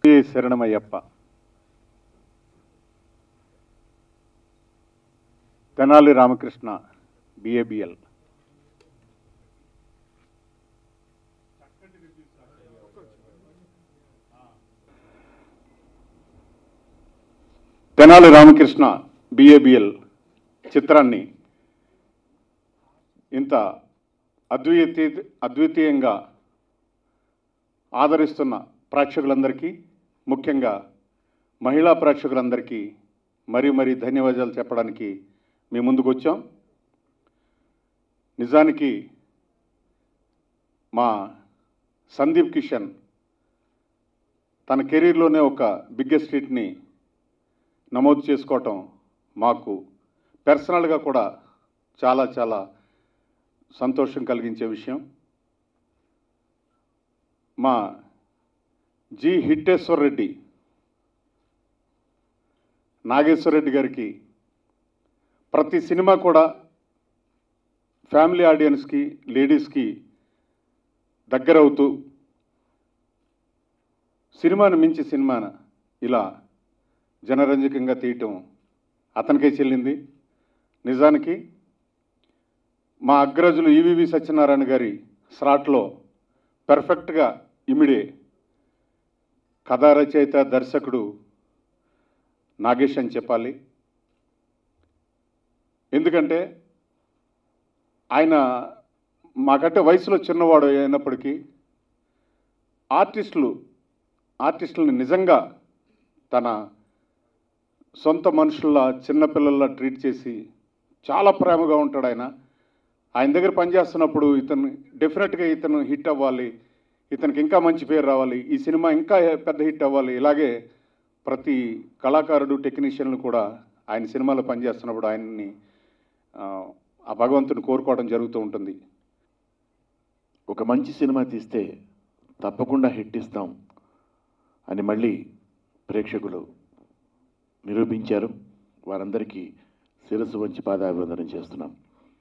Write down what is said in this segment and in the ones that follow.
ఏ శరణమయ్యప్ప Tenali Ramakrishna BABL Tenali Ramakrishna BABL చిత్రాన్ని ఇంత అద్వితీ అద్వితీయంగా ఆదరిస్తున్న ప్రేక్షకులందరికీ ముఖ్యంగా మహిళా ప్రేక్షకులందరికీ మరీ మరీ ధన్యవాదాలు చెప్పడానికి మీ ముందుకు వచ్చాం నిజానికి మా సందీప్ కిషన్ తన కెరీర్లోనే ఒక బిగ్గెస్ట్ హిట్ని నమోదు చేసుకోవటం మాకు పర్సనల్గా కూడా చాలా చాలా సంతోషం కలిగించే విషయం మా జి హిట్టేశ్వర్ రెడ్డి నాగేశ్వర రెడ్డి గారికి ప్రతి సినిమా కూడా ఫ్యామిలీ ఆడియన్స్కి లేడీస్కి దగ్గరవుతూ సినిమాను మించి సినిమాను ఇలా జనరంజకంగా తీయటం అతనికే చెల్లింది నిజానికి మా అగ్రజులు ఈవివి సత్యనారాయణ గారి స్లాట్లో పెర్ఫెక్ట్గా ఇమిడే కథా రచయిత దర్శకుడు నాగేష్ అని చెప్పాలి ఎందుకంటే ఆయన మాకంటే వయసులో చిన్నవాడు అయినప్పటికీ ఆర్టిస్టులు ఆర్టిస్టులని నిజంగా తన సొంత మనుషుల్లా చిన్నపిల్లల్లా ట్రీట్ చేసి చాలా ప్రేమగా ఉంటాడు ఆయన ఆయన దగ్గర పనిచేస్తున్నప్పుడు ఇతను డెఫినెట్గా ఇతను హిట్ అవ్వాలి ఇతనికి ఇంకా మంచి పేరు రావాలి ఈ సినిమా ఇంకా పెద్ద హిట్ అవ్వాలి ఇలాగే ప్రతి కళాకారుడు టెక్నీషియన్లు కూడా ఆయన సినిమాలో పనిచేస్తున్నప్పుడు ఆయన్ని ఆ, ఆ భగవంతుని కోరుకోవడం జరుగుతూ ఉంటుంది ఒక మంచి సినిమా తీస్తే తప్పకుండా హిట్ ఇస్తాం అని మళ్ళీ ప్రేక్షకులు నిరూపించారు వారందరికీ శిరస్సు వంచి పాదాభివందనం చేస్తున్నాం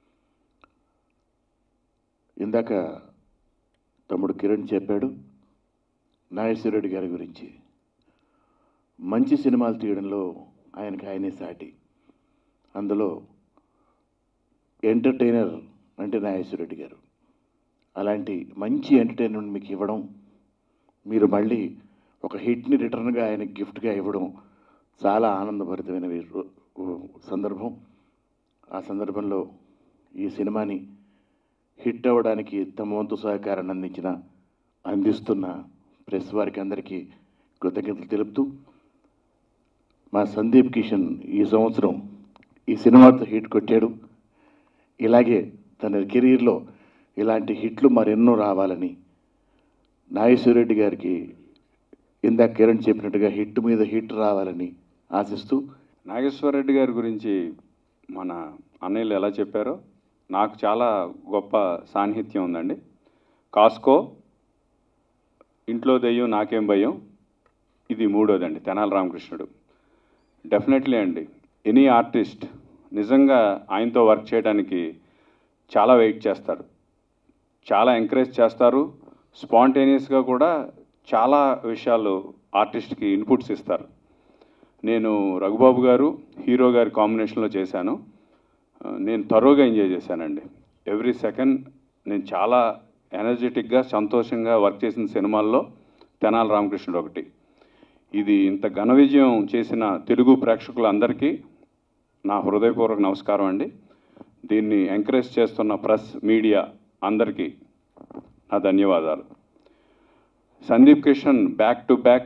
ఇందాక తమ్ముడు కిరణ్ చెప్పాడు నాగేశ్వరరెడ్డి గారి గురించి మంచి సినిమాలు తీయడంలో ఆయనకి ఆయనే సాటి అందులో ఎంటర్టైనర్ అంటే నాగేశ్వరరెడ్డి గారు అలాంటి మంచి ఎంటర్టైన్మెంట్ మీకు ఇవ్వడం మీరు మళ్ళీ ఒక హిట్ని రిటర్న్గా ఆయన గిఫ్ట్గా ఇవ్వడం చాలా ఆనందభరితమైన వి- రో- సందర్భం ఆ సందర్భంలో ఈ సినిమాని హిట్ అవ్వడానికి తమ వంతు సహకారాన్ని అందించిన అందిస్తున్న ప్రెస్ వారికి అందరికీ కృతజ్ఞతలు తెలుపుతూ మా సందీప్ కిషన్ ఈ సంవత్సరం ఈ సినిమాతో హిట్ కొట్టాడు ఇలాగే తన కెరీర్లో ఇలాంటి హిట్లు మరెన్నో రావాలని నాగేశ్వరరెడ్డి గారికి ఇందాక కిరణ్ చెప్పినట్టుగా హిట్ మీద హిట్ రావాలని ఆశిస్తూ నాగేశ్వర రెడ్డి గారి గురించి మన అన్నయ్యలు ఎలా చెప్పారో నాకు చాలా గొప్ప సాన్నిహిత్యం ఉందండి కాస్కో ఇంట్లో దెయ్యం నాకేం భయం ఇది మూడోదండి తెనాలి రామకృష్ణుడు డెఫినెట్లీ అండి ఎనీ ఆర్టిస్ట్ నిజంగా ఆయనతో వర్క్ చేయడానికి చాలా వెయిట్ చేస్తారు చాలా ఎంకరేజ్ చేస్తారు స్పాంటేనియస్గా కూడా చాలా విషయాలు ఆర్టిస్ట్కి ఇన్పుట్స్ ఇస్తారు నేను రఘుబాబు గారు హీరో గారి కాంబినేషన్లో చేశాను ఆ, నేను తరోగా ఎంజాయ్ చేశానండి ఎవ్రీ సెకండ్ నేను చాలా ఎనర్జెటిక్గా సంతోషంగా వర్క్ చేసిన సినిమాల్లో తెనాలి రామకృష్ణుడు ఒకటి ఇది ఇంత ఘన విజయం చేసిన తెలుగు ప్రేక్షకులందరికీ నా హృదయపూర్వక నమస్కారం అండి దీన్ని ఎంకరేజ్ చేస్తున్న ప్రెస్ మీడియా అందరికీ నా ధన్యవాదాలు Sundeep Kishan back to back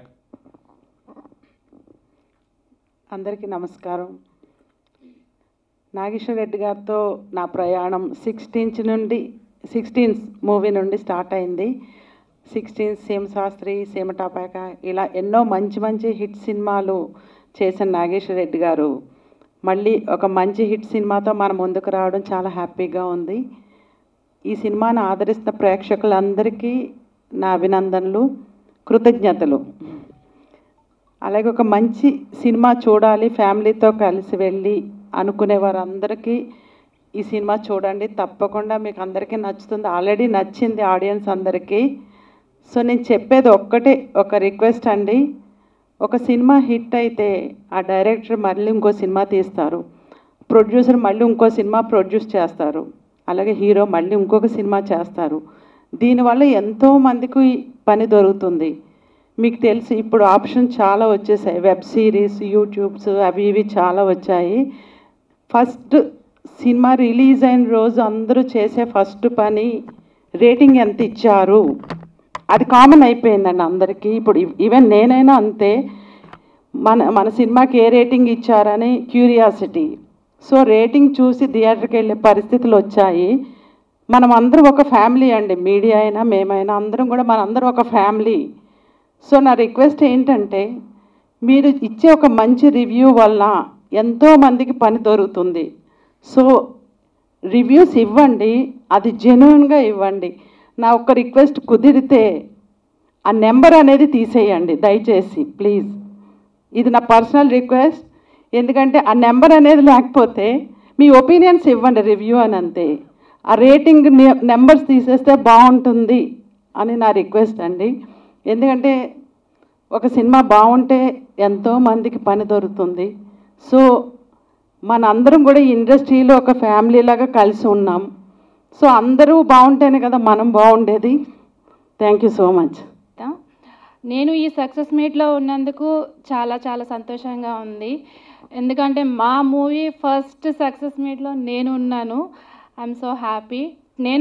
అందరికీ నమస్కారం నాగేశ్వర రెడ్డి గారితో నా ప్రయాణం సిక్స్టీన్త్ నుండి సిక్స్టీన్స్ మూవీ నుండి స్టార్ట్ అయింది సిక్స్టీన్ సీమ శాస్త్రి సీమటాపాక ఇలా ఎన్నో మంచి మంచి హిట్ సినిమాలు చేసిన నాగేశ్వర రెడ్డి గారు మళ్ళీ ఒక మంచి హిట్ సినిమాతో మన ముందుకు రావడం చాలా హ్యాపీగా ఉంది ఈ సినిమాను ఆదరిస్తున్న ప్రేక్షకులందరికీ నా అభినందనలు కృతజ్ఞతలు అలాగే ఒక మంచి సినిమా చూడాలి ఫ్యామిలీతో కలిసి వెళ్ళి అనుకునే వారందరికీ ఈ సినిమా చూడండి తప్పకుండా మీకు అందరికీ నచ్చుతుంది ఆల్రెడీ నచ్చింది ఆడియన్స్ అందరికీ సో నేను చెప్పేది ఒక్కటే ఒక రిక్వెస్ట్ అండి ఒక సినిమా హిట్ అయితే ఆ డైరెక్టర్ మళ్ళీ ఇంకో సినిమా తీస్తారు ప్రొడ్యూసర్ మళ్ళీ ఇంకో సినిమా ప్రొడ్యూస్ చేస్తారు అలాగే హీరో మళ్ళీ ఇంకొక సినిమా చేస్తారు దీనివల్ల ఎంతో మందికి పని దొరుకుతుంది మీకు తెలుసు ఇప్పుడు ఆప్షన్ చాలా వచ్చేసాయి వెబ్ సిరీస్ యూట్యూబ్స్ అవి ఇవి చాలా వచ్చాయి ఫస్ట్ సినిమా రిలీజ్ అయిన రోజు అందరూ చేసే ఫస్ట్ పని రేటింగ్ ఎంత ఇచ్చారు అది కామన్ అయిపోయిందండి అందరికీ ఇప్పుడు ఈవెన్ నేనైనా అంతే మన మన సినిమాకి ఏ రేటింగ్ ఇచ్చారని క్యూరియాసిటీ సో రేటింగ్ చూసి థియేటర్కి వెళ్ళే పరిస్థితులు వచ్చాయి మనం అందరం ఒక ఫ్యామిలీ అండి మీడియా అయినా మేమైనా అందరం కూడా మనందరం ఒక ఫ్యామిలీ సో నా రిక్వెస్ట్ ఏంటంటే మీరు ఇచ్చే ఒక మంచి రివ్యూ వల్ల ఎంతో మందికి పని దొరుకుతుంది సో రివ్యూస్ ఇవ్వండి అది జెన్యున్గా ఇవ్వండి నా ఒక్క రిక్వెస్ట్ కుదిరితే ఆ నెంబర్ అనేది తీసేయండి దయచేసి ప్లీజ్ ఇది నా పర్సనల్ రిక్వెస్ట్ ఎందుకంటే ఆ నెంబర్ అనేది లేకపోతే మీ ఒపీనియన్స్ ఇవ్వండి రివ్యూ అని అంతే ఆ రేటింగ్ నెంబర్స్ తీసేస్తే బాగుంటుంది అని నా రిక్వెస్ట్ అండి ఎందుకంటే ఒక సినిమా బాగుంటే ఎంతో మందికి పని దొరుకుతుంది సో మన అందరం కూడా ఈ ఇండస్ట్రీలో ఒక ఫ్యామిలీ లాగా కలిసి ఉన్నాం సో అందరూ బాగుంటేనే కదా మనం బాగుండేది థ్యాంక్ యూ సో మచ్ తా. నేను ఈ సక్సెస్ మీట్లో ఉన్నందుకు చాలా చాలా సంతోషంగా ఉంది ఎందుకంటే మా మూవీ ఫస్ట్ సక్సెస్ మీట్లో నేను ఉన్నాను ఐఎమ్ సో హ్యాపీ నేను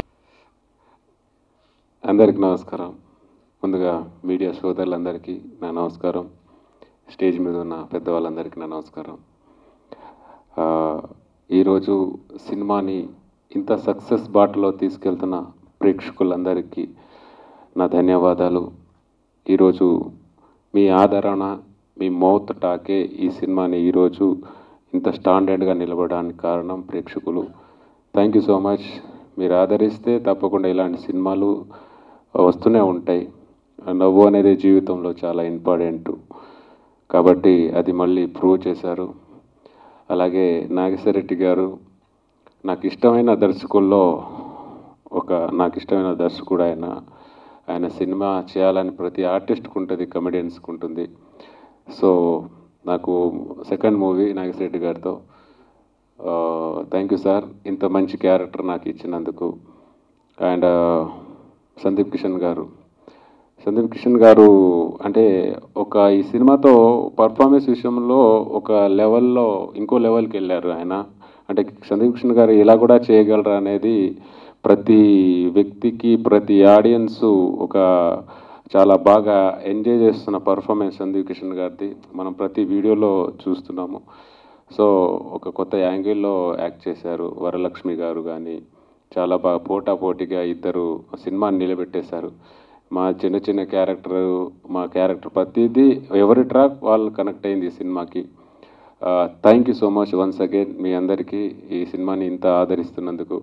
అందరికి నమస్కారం ముందుగా మీడియా సోదరులందరికీ నా నమస్కారం స్టేజ్ మీద ఉన్న పెద్దవాళ్ళందరికీ నా నమస్కారం ఆ, ఈరోజు సినిమాని ఇంత సక్సెస్ బాటలో తీసుకెళ్తున్న ప్రేక్షకులందరికీ నా ధన్యవాదాలు ఈరోజు మీ ఆదరణ మీ మౌత్ టాకే ఈ సినిమాని ఈరోజు ఇంత స్టాండర్డ్గా నిలబడడానికి కారణం ప్రేక్షకులు థ్యాంక్ యూ సో మచ్ మీరు ఆదరిస్తే తప్పకుండా ఇలాంటి సినిమాలు వస్తూనే ఉంటాయి నవ్వు అనేది జీవితంలో చాలా ఇంపార్టెంట్ కాబట్టి అది మళ్ళీ ప్రూవ్ చేశారు అలాగే నాగేశ్వరరెడ్డి గారు నాకు ఇష్టమైన దర్శకుల్లో ఒక నాకు ఇష్టమైన దర్శకుడు ఆయన ఆయన సినిమా చేయాలని ప్రతి ఆర్టిస్ట్కి ఉంటుంది కమెడియన్స్కి ఉంటుంది సో నాకు సెకండ్ మూవీ నాగేశ్వరరెడ్డి గారితో థ్యాంక్ యూ సార్ ఇంత మంచి క్యారెక్టర్ నాకు ఇచ్చినందుకు అండ్ సందీప్ కిషన్ గారు సందీప్ కిషన్ గారు అంటే ఒక ఈ సినిమాతో పర్ఫార్మెన్స్ విషయంలో ఒక లెవెల్లో ఇంకో లెవెల్కి వెళ్ళారు ఆయన అంటే సందీప్ కిషన్ గారు ఇలా కూడా చేయగలరా అనేది ప్రతి వ్యక్తికి ప్రతి ఆడియన్స్ ఒక చాలా బాగా ఎంజాయ్ చేస్తున్న పర్ఫార్మెన్స్ సందీప్ కిషన్ గారిది మనం ప్రతి వీడియోలో చూస్తున్నాము సో ఒక కొత్త యాంగిల్లో యాక్ట్ చేశారు వరలక్ష్మి గారు కానీ చాలా బాగా పోటా పోటీగా ఇద్దరు సినిమాని నిలబెట్టేశారు మా చిన్న చిన్న క్యారెక్టర్ మా క్యారెక్టర్ ప్రతిదీ ఎవరి ట్రాక్ వాళ్ళు కనెక్ట్ అయింది ఈ సినిమాకి thank you so much once again మీ అందరికీ ఈ సినిమాని ఇంత ఆదరిస్తున్నందుకు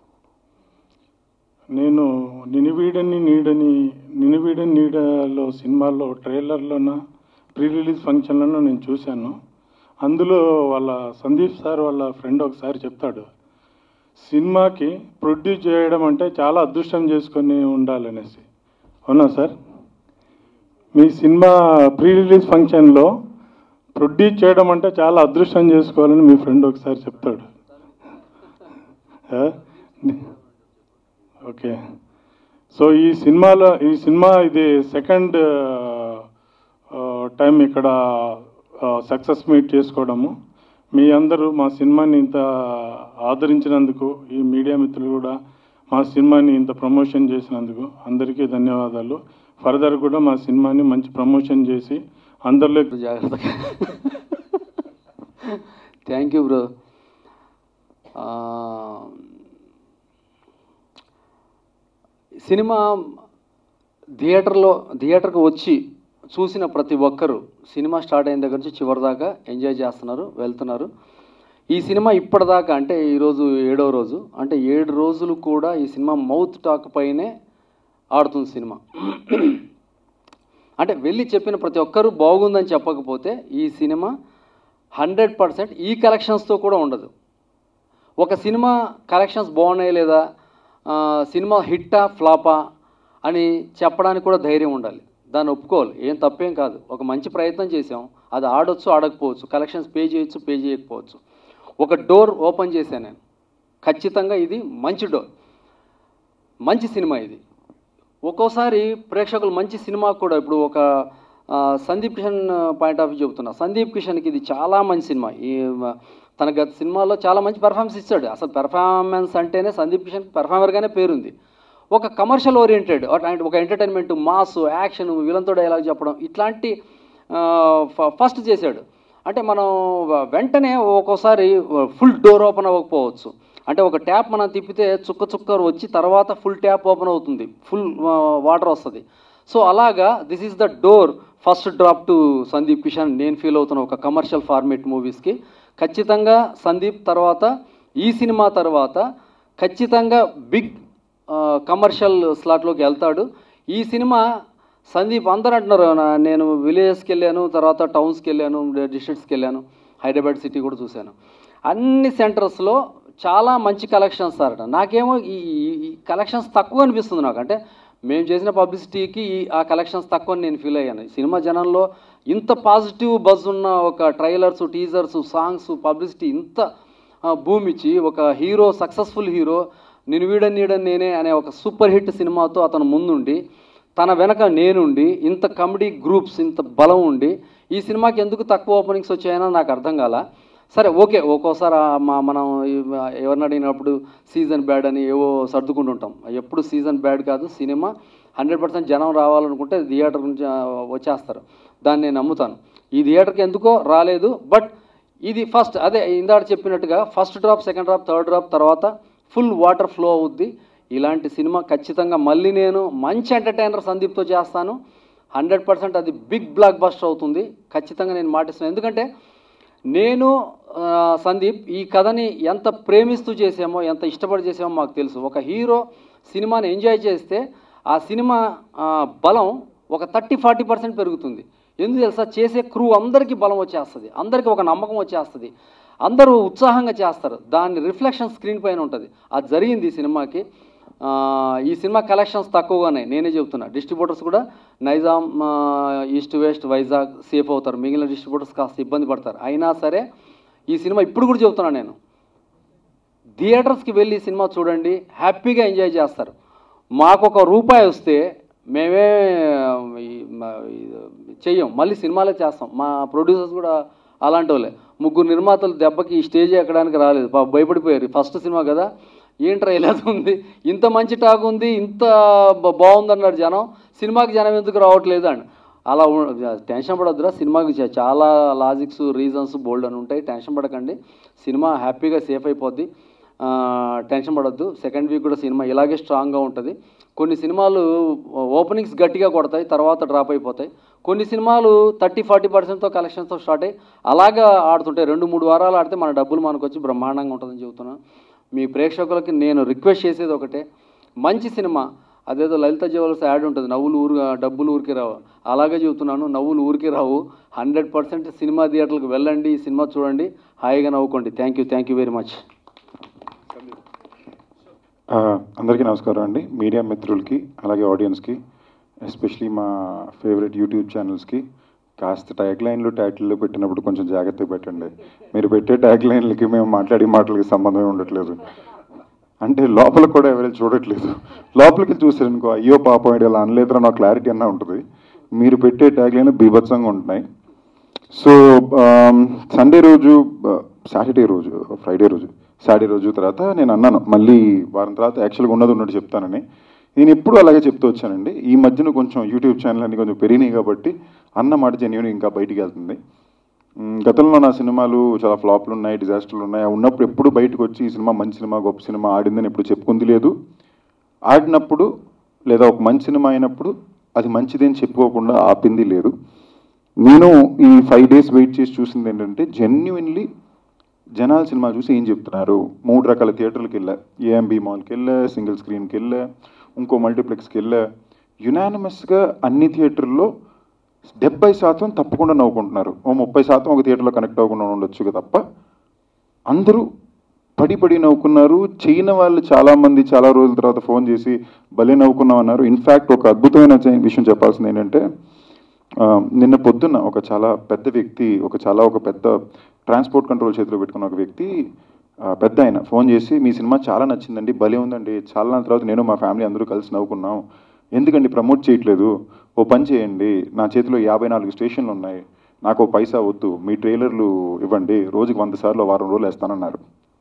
నేను నినివీడని నీడని నినివీడని నీడలో సినిమాలో ట్రైలర్లోన ప్రీ రిలీజ్ ఫంక్షన్లను నేను చూశాను అందులో వాళ్ళ సందీప్ సార్ వాళ్ళ ఫ్రెండ్ ఒకసారి చెప్తాడు సినిమాకి ప్రొడ్యూస్ చేయడం అంటే చాలా అదృష్టం చేసుకొని ఉండాలనేసి అవునా సార్ మీ సినిమా ప్రీ రిలీజ్ ఫంక్షన్లో ప్రొడ్యూస్ చేయడం అంటే చాలా అదృష్టం చేసుకోవాలని మీ ఫ్రెండ్ ఒకసారి చెప్తాడు ఆ? ఓకే సో ఈ సినిమాలో ఈ సినిమా ఇది సెకండ్ టైం ఇక్కడ సక్సెస్ మీట్ చేసుకోవడము మీ అందరూ మా సినిమాని ఇంత ఆదరించినందుకు ఈ మీడియా మిత్రులు కూడా మా సినిమాని ఇంత ప్రమోషన్ చేసినందుకు అందరికీ ధన్యవాదాలు ఫర్దర్ కూడా మా సినిమాని మంచి ప్రమోషన్ చేసి అందరిలో జాగ్రత్తగా థ్యాంక్ యూ బ్రో సినిమా థియేటర్లో థియేటర్కి వచ్చి చూసిన ప్రతి ఒక్కరూ సినిమా స్టార్ట్ అయిన దగ్గర నుంచి చివరి దాకా ఎంజాయ్ చేస్తున్నారు వెళ్తున్నారు ఈ సినిమా ఇప్పటిదాకా అంటే ఈరోజు ఏడో రోజు అంటే ఏడు రోజులు కూడా ఈ సినిమా మౌత్ టాక్ పైనే ఆడుతుంది సినిమా అంటే వెళ్ళి చెప్పిన ప్రతి ఒక్కరూ బాగుందని చెప్పకపోతే ఈ సినిమా హండ్రెడ్ పర్సెంట్ ఈ కలెక్షన్స్తో కూడా ఉండదు ఒక సినిమా కలెక్షన్స్ బాగున్నాయి లేదా ఆ, సినిమా హిట్టా ఫ్లాపా అని చెప్పడానికి కూడా ధైర్యం ఉండాలి దాన్ని ఒప్పుకోవాలి ఏం తప్పేం కాదు ఒక మంచి ప్రయత్నం చేసాం అది ఆడొచ్చు ఆడకపోవచ్చు కలెక్షన్స్ పే చేయొచ్చు పే చేయకపోవచ్చు ఒక డోర్ ఓపెన్ చేశాను నేను ఖచ్చితంగా ఇది మంచి డోర్ మంచి సినిమా ఇది ఒక్కోసారి ప్రేక్షకులు మంచి సినిమా కూడా ఇప్పుడు ఒక ఆ, Sundeep Kishan point of view చెబుతున్నా సందీప్ కిషన్కి ఇది చాలా మంచి సినిమా ఈ మ, తన గత సినిమాలో చాలా మంచి పెర్ఫార్మెన్స్ ఇచ్చాడు అసలు పెర్ఫార్మెన్స్ అంటేనే సందీప్ కిషన్ పెర్ఫార్మర్గానే పేరుంది ఒక కమర్షియల్ ఓరియంటెడ్ ఒక ఎంటర్టైన్మెంట్ మాస్ యాక్షన్ విలన్తో డైలాగ్ చెప్పడం ఇట్లాంటి ఫస్ట్ చేశాడు అంటే మనం వెంటనే ఒక్కోసారి ఫుల్ డోర్ ఓపెన్ అవ్వకపోవచ్చు అంటే ఒక ట్యాప్ మనం తిప్పితే చుక్క చుక్క వచ్చి తర్వాత ఫుల్ ట్యాప్ ఓపెన్ అవుతుంది ఫుల్ వాటర్ వస్తుంది సో అలాగా this is the door first drop to Sundeep Kishan నేను ఫీల్ అవుతున్న ఒక కమర్షియల్ ఫార్మేట్ మూవీస్కి ఖచ్చితంగా సందీప్ తర్వాత ఈ సినిమా తర్వాత ఖచ్చితంగా బిగ్ కమర్షియల్ స్లాట్లోకి వెళ్తాడు ఈ సినిమా సందీప్ అందరూ అంటున్నారు "నా- నేను విలేజెస్కి వెళ్ళాను తర్వాత టౌన్స్కి వెళ్ళాను డిస్ట్రిక్ట్స్కి వెళ్ళాను హైదరాబాద్ సిటీ కూడా చూశాను అన్ని సెంటర్స్లో చాలా మంచి కలెక్షన్స్ సార్ నాకేమో ఈ ఈ కలెక్షన్స్ తక్కువ అనిపిస్తుంది నాకు అంటే మేము చేసిన పబ్లిసిటీకి ఈ ఆ కలెక్షన్స్ తక్కువ అని నేను ఫీల్ అయ్యాను సినిమా జనంలో ఇంత పాజిటివ్ బజ్ ఉన్న ఒక ట్రైలర్స్ టీజర్స్ సాంగ్స్ పబ్లిసిటీ ఇంత ఆ, భూమి ఇచ్చి ఒక హీరో సక్సెస్ఫుల్ హీరో నేను వీడని నీడని నేనే అనే ఒక సూపర్ హిట్ సినిమాతో అతను ముందుండి తన వెనక నేనుండి ఇంత కమెడీ గ్రూప్స్ ఇంత బలం ఉండి ఈ సినిమాకి ఎందుకు తక్కువ ఓపెనింగ్స్ వచ్చాయనో నాకు అర్థం కాల సరే ఓకే ఒక్కోసారి ఆ మా మనం ఈ- ఎవరిని అడిగినప్పుడు సీజన్ బ్యాడ్ అని ఏవో సర్దుకుంటుంటాం ఎప్పుడు సీజన్ బ్యాడ్ కాదు సినిమా హండ్రెడ్ పర్సెంట్ జనం రావాలనుకుంటే థియేటర్ నుంచి ఆ, వచ్చేస్తారు దాన్ని నేను నమ్ముతాను ఈ థియేటర్కి ఎందుకో రాలేదు బట్ ఇది ఫస్ట్ అదే ఇందాక చెప్పినట్టుగా first drop second drop third drop తర్వాత ఫుల్ వాటర్ ఫ్లో అవుద్ది ఇలాంటి సినిమా ఖచ్చితంగా మళ్ళీ నేను మంచి ఎంటర్టైనర్ సందీప్తో చేస్తాను హండ్రెడ్ పర్సెంట్ అది బిగ్ బ్లాక్ బస్టర్ అవుతుంది ఖచ్చితంగా నేను మాటిస్తున్నాను ఎందుకంటే నేను ఆ, సందీప్ ఈ కథని ఎంత ప్రేమిస్తూ చేసామో ఎంత ఇష్టపడి చేసామో మాకు తెలుసు ఒక హీరో సినిమాని ఎంజాయ్ చేస్తే ఆ సినిమా ఆ, బలం ఒక థర్టీ ఫార్టీ పర్సెంట్ పెరుగుతుంది ఎందుకు తెలుసా చేసే క్రూ అందరికీ బలం వచ్చేస్తుంది అందరికీ ఒక నమ్మకం వచ్చేస్తుంది అందరూ ఉత్సాహంగా చేస్తారు దాని రిఫ్లెక్షన్ స్క్రీన్ పైన ఉంటుంది అది జరిగింది ఈ సినిమాకి ఆ, ఈ సినిమా కలెక్షన్స్ తక్కువగానే నేనే చెబుతున్నా డిస్ట్రిబ్యూటర్స్ కూడా నైజాం ఆ, ఈస్ట్ వెస్ట్ వైజాగ్ సేఫ్ అవుతారు మిగిలిన డిస్ట్రిబ్యూటర్స్ కాస్త ఇబ్బంది పడతారు అయినా సరే ఈ సినిమా ఇప్పుడు కూడా చెబుతున్నా నేను థియేటర్స్కి వెళ్ళి ఈ సినిమా చూడండి హ్యాపీగా ఎంజాయ్ చేస్తారు మాకు ఒక రూపాయి వస్తే మేమే ఈ మ- ఇది చెయ్యం మళ్ళీ సినిమాలే చేస్తాం మా ప్రొడ్యూసర్స్ కూడా అలాంటి వాళ్ళే ముగ్గురు నిర్మాతలు దెబ్బకి ఈ స్టేజ్ ఎక్కడానికి రాలేదు పాపం భయపడిపోయారు ఫస్ట్ సినిమా కదా ఏంట్రా ఇలా ఉంది ఇంత మంచి టాక్ ఉంది ఇంత బ- బాగుందన్నాడు జనం సినిమాకి జనం ఎందుకు రావట్లేదు అని అలా ఉ- టెన్షన్ పడొద్దురా సినిమాకి చా- చాలా లాజిక్స్ రీజన్స్ బోల్డ్ అని ఉంటాయి టెన్షన్ పడకండి సినిమా హ్యాపీగా సేఫ్ అయిపోద్ది ఆ, టెన్షన్ పడొద్దు సెకండ్ వీక్ కూడా సినిమా ఇలాగే స్ట్రాంగ్గా ఉంటుంది కొన్ని సినిమాలు ఓపెనింగ్స్ గట్టిగా కొడతాయి తర్వాత డ్రాప్ అయిపోతాయి కొన్ని సినిమాలు థర్టీ ఫార్టీ పర్సెంట్తో కలెక్షన్స్తో స్టార్ట్ అయ్యి అలాగా ఆడుతుంటాయి రెండు మూడు వారాలు ఆడితే మన డబ్బులు మనకు వచ్చి బ్రహ్మాండంగా ఉంటుందని చెబుతున్నాను మీ ప్రేక్షకులకి నేను రిక్వెస్ట్ చేసేది ఒకటే మంచి సినిమా అదేదో లలిత జ్యువెలర్స్ యాడ్ ఉంటుంది నవ్వులు ఊరు డబ్బులు ఊరికి రావు అలాగే చెబుతున్నాను నవ్వులు ఊరికి రావు హండ్రెడ్ పర్సెంట్ సినిమా థియేటర్లకు వెళ్ళండి ఈ సినిమా చూడండి హాయిగా నవ్వుకోండి thank you thank you very much ఆ, అందరికీ నమస్కారం అండి మీడియా మిత్రులకి అలాగే ఆడియన్స్కి ఎస్పెషలీ మా ఫేవరెట్ యూట్యూబ్ ఛానల్స్కి కాస్త ట్యాగ్ లైన్లు టైటిల్లో పెట్టినప్పుడు కొంచెం జాగ్రత్తగా పెట్టండి మీరు పెట్టే ట్యాగ్ లైన్లకి మేము మాట్లాడే మాటలకి సంబంధమే ఉండట్లేదు అంటే లోపల కూడా ఎవరైనా చూడట్లేదు లోపలికి చూసారనుకో అయ్యో పాపం ఇది అలా అనలేదురా నా క్లారిటీ అన్న ఉంటుంది మీరు పెట్టే ట్యాగ్ లైన్ బీభత్సంగా ఉంటున్నాయి సో సండే రోజు సాటర్డే రోజు ఫ్రైడే రోజు సాటర్డే రోజు తర్వాత నేను అన్నాను మళ్ళీ వారం తర్వాత యాక్చువల్గా ఉన్నది ఉన్నట్టు చెప్తానని నేను ఎప్పుడు అలాగే చెప్తూ వచ్చానండి ఈ మధ్యన కొంచెం యూట్యూబ్ ఛానల్ అన్ని కొంచెం పెరిగినాయి కాబట్టి అన్న మాట జెన్యున్ ఇంకా బయటికి వెళ్తుంది మ్, గతంలో నా సినిమాలు చాలా ఫ్లాప్లు ఉన్నాయి డిజాస్టర్లు ఉన్నాయి అవి ఉన్నప్పుడు ఎప్పుడు బయటకు వచ్చి ఈ సినిమా మంచి సినిమా గొప్ప సినిమా ఆడిందని ఎప్పుడు చెప్పుకుంది లేదు ఆడినప్పుడు లేదా ఒక మంచి సినిమా అయినప్పుడు అది మంచిది అని చెప్పుకోకుండా ఆపింది లేదు నేను ఈ ఫైవ్ డేస్ వెయిట్ చేసి చూసింది ఏంటంటే జెన్యున్లీ జనాల సినిమా చూసి ఏం చెప్తున్నారు మూడు రకాల థియేటర్లకు వెళ్ళా ఏఎంబి మాల్కి వెళ్ళా సింగిల్ స్క్రీన్కి వెళ్ళా ఇంకో మల్టీప్లెక్స్కి వెళ్ళా యునానిమస్గా అన్ని థియేటర్లో డెబ్బై శాతం తప్పకుండా నవ్వుకుంటున్నారు ఓ ముప్పై శాతం ఒక థియేటర్లో కనెక్ట్ అవ్వకుండా ఉండొచ్చు తప్ప అందరూ పడి పడి నవ్వుకున్నారు చేయని వాళ్ళు చాలామంది చాలా రోజుల తర్వాత ఫోన్ చేసి భలే నవ్వుకున్నాం అన్నారు ఇన్ఫ్యాక్ట్ ఒక అద్భుతమైన చే- విషయం చెప్పాల్సింది ఏంటంటే ఆ, నిన్న పొద్దున్న ఒక చాలా పెద్ద వ్యక్తి ఒక చాలా ఒక పెద్ద ట్రాన్స్పోర్ట్ కంట్రోల్ చేతిలో పెట్టుకున్న ఒక వ్యక్తి ఆ, పెద్ద ఆయన ఫోన్ చేసి మీ సినిమా చాలా నచ్చిందండి భలే ఉందండి చాలా నాళ్ళ తర్వాత నేను మా ఫ్యామిలీ అందరూ కలిసి నవ్వుకున్నాం ఎందుకండి ప్రమోట్ చేయట్లేదు ఓ పని చేయండి నా చేతిలో యాభై నాలుగు స్టేషన్లు ఉన్నాయి నాకు ఓ పైసా వద్దు మీ ట్రైలర్లు ఇవ్వండి రోజుకి వంద సార్లు వారం రోజులు వేస్తానన్నారు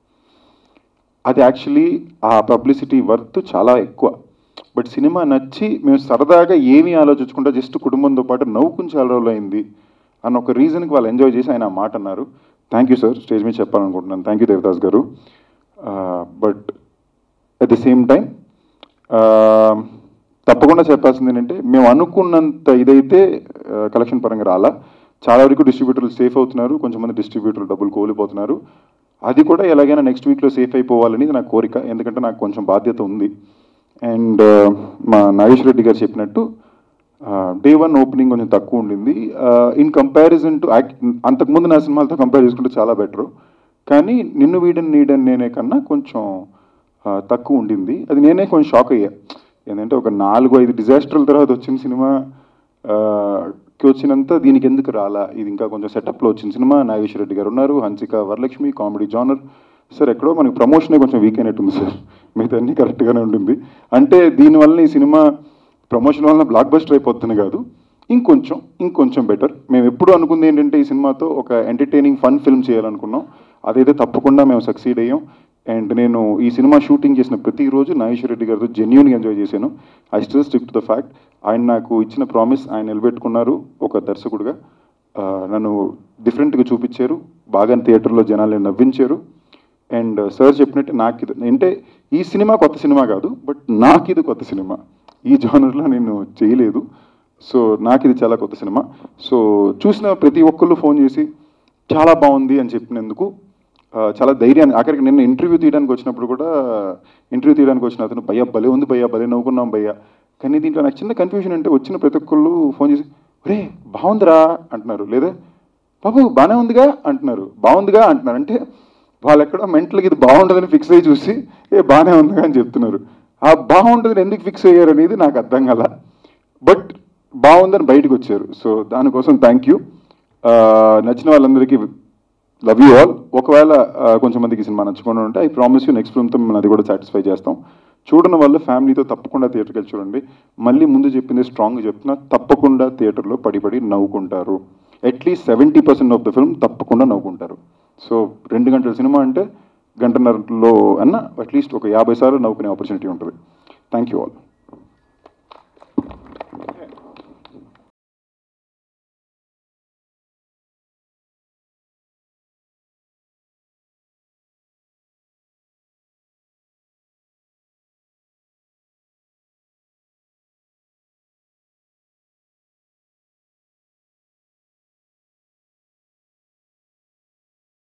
అది యాక్చువల్లీ ఆ పబ్లిసిటీ వర్త్ చాలా ఎక్కువ బట్ సినిమా నచ్చి మేము సరదాగా ఏమీ ఆలోచించకుండా జస్ట్ కుటుంబంతో పాటు నవ్వుకుని చాలా రోజులు అయింది అన్న ఒక రీజన్కి వాళ్ళు ఎంజాయ్ చేసి ఆయన ఆ మాట అన్నారు థ్యాంక్ యూ సార్ స్టేజ్ మీద చెప్పాలనుకుంటున్నాను థ్యాంక్ యూ దేవదాస్ గారు but at the same time తప్పకుండా చెప్పాల్సింది ఏంటంటే మేము అనుకున్నంత ఇదైతే కలెక్షన్ పరంగా రాలా చాలా వరకు డిస్ట్రిబ్యూటర్లు సేఫ్ అవుతున్నారు కొంచెం మంది డిస్ట్రిబ్యూటర్లు డబ్బులు కోల్పోతున్నారు అది కూడా ఎలాగైనా నెక్స్ట్ వీక్లో సేఫ్ అయిపోవాలని నా కోరిక ఎందుకంటే నాకు కొంచెం బాధ్యత ఉంది అండ్ మా నాగేశ్వర రెడ్డి గారు చెప్పినట్టు డే వన్ ఓపెనింగ్ కొంచెం తక్కువ ఉండింది ఇన్ కంపారిజన్ టు అంతకుముందు నా సినిమాలతో కంపేర్ చేసుకుంటే చాలా బెటరు కానీ నిన్ను వీడని నీడని నేనే కన్నా కొంచెం ఆ, తక్కువ ఉండింది అది నేనే కొంచెం షాక్ అయ్యా ఏంటంటే ఒక నాలుగు ఐదు డిజాస్టర్ల తర్వాత వచ్చిన సినిమా ఆ, కి వచ్చినంత దీనికి ఎందుకు రాలా ఇది ఇంకా కొంచెం సెటప్లో వచ్చిన సినిమా నాగేశ్వర రెడ్డి గారు ఉన్నారు Hansika Varalakshmi comedy genre sir ఎక్కడో మనకి ప్రమోషనే కొంచెం వీక్ అయినట్టుంది సార్ మిగతా అన్ని కరెక్ట్గానే ఉంటుంది అంటే దీనివల్ల ఈ సినిమా ప్రమోషన్ వల్ల బ్లాక్ బస్టర్ అయిపోతుంది కాదు ఇంకొంచెం ఇంకొంచెం బెటర్ మేము ఎప్పుడు అనుకుంది ఏంటంటే ఈ సినిమాతో ఒక ఎంటర్టైనింగ్ ఫన్ ఫిల్మ్ చేయాలనుకున్నాం అదైతే తప్పకుండా మేము సక్సీడ్ అయ్యాం అండ్ నేను ఈ సినిమా షూటింగ్ చేసిన ప్రతిరోజు నాగేశ్వర రెడ్డి గారితో జెన్యున్గా ఎంజాయ్ చేశాను I still stick to the fact ఆయన నాకు ఇచ్చిన ప్రామిస్ ఆయన నిలబెట్టుకున్నారు ఒక దర్శకుడిగా ఆ, నన్ను డిఫరెంట్గా చూపించారు బాగా థియేటర్లో జనాల్ని నవ్వించారు అండ్ సార్ చెప్పినట్టు నాకు ఇది అంటే ఈ సినిమా కొత్త సినిమా కాదు బట్ నాకు ఇది కొత్త సినిమా ఈ జానర్లో నేను చేయలేదు సో నాకు ఇది చాలా కొత్త సినిమా సో చూసిన ప్రతి ఒక్కళ్ళు ఫోన్ చేసి చాలా బాగుంది అని చెప్పినందుకు ఆ, చాలా ధైర్యాన్ని ఆఖరికి నిన్న ఇంటర్వ్యూ తీయడానికి వచ్చినప్పుడు కూడా ఇంటర్వ్యూ తీయడానికి వచ్చిన అతను భయ్యా భలే ఉంది భయ్యా భలే నవ్వుకున్నాం భయ్యా కానీ దీంట్లో నాకు చిన్న కన్ఫ్యూజన్ అంటే వచ్చిన ప్రతి ఒక్కళ్ళు ఫోన్ చేసి ఒరే బాగుందిరా అంటున్నారు లేదా బాబు బాగానే ఉందిగా అంటున్నారు బాగుందిగా అంటున్నారు అంటే వాళ్ళు ఎక్కడ మెంటల్కి ఇది బాగుంటుందని ఫిక్స్ అయ్యి చూసి ఏ బాగానే ఉందిగా అని చెప్తున్నారు ఆ బాగుంటుందని ఎందుకు ఫిక్స్ అయ్యారు అనేది నాకు అర్థం కల బట్ బాగుందని బయటకు వచ్చారు సో దానికోసం థ్యాంక్ యూ నచ్చిన వాళ్ళందరికీ లవ్ యూ ఆల్ ఒకవేళ ఆ, కొంచెం మందికి ఈ సినిమా నచ్చకుండా ఉంటే ఐ ప్రామిస్ యూ నెక్స్ట్ ఫిల్మ్తో మిమ్మల్ని అది కూడా సాటిస్ఫై చేస్తాం చూడని వాళ్ళు ఫ్యామిలీతో తప్పకుండా థియేటర్కి వెళ్ళి చూడండి మళ్ళీ ముందు చెప్పింది స్ట్రాంగ్గా చెప్తున్నా తప్పకుండా థియేటర్లో పడి పడి నవ్వుకుంటారు at least seventy percent of the film తప్పకుండా నవ్వుకుంటారు సో రెండు గంటల సినిమా అంటే గంటన్నరలో అన్న అట్లీస్ట్ ఒక యాభై సార్లు నవ్వుకునే ఆపర్చునిటీ ఉంటుంది థ్యాంక్ యూ ఆల్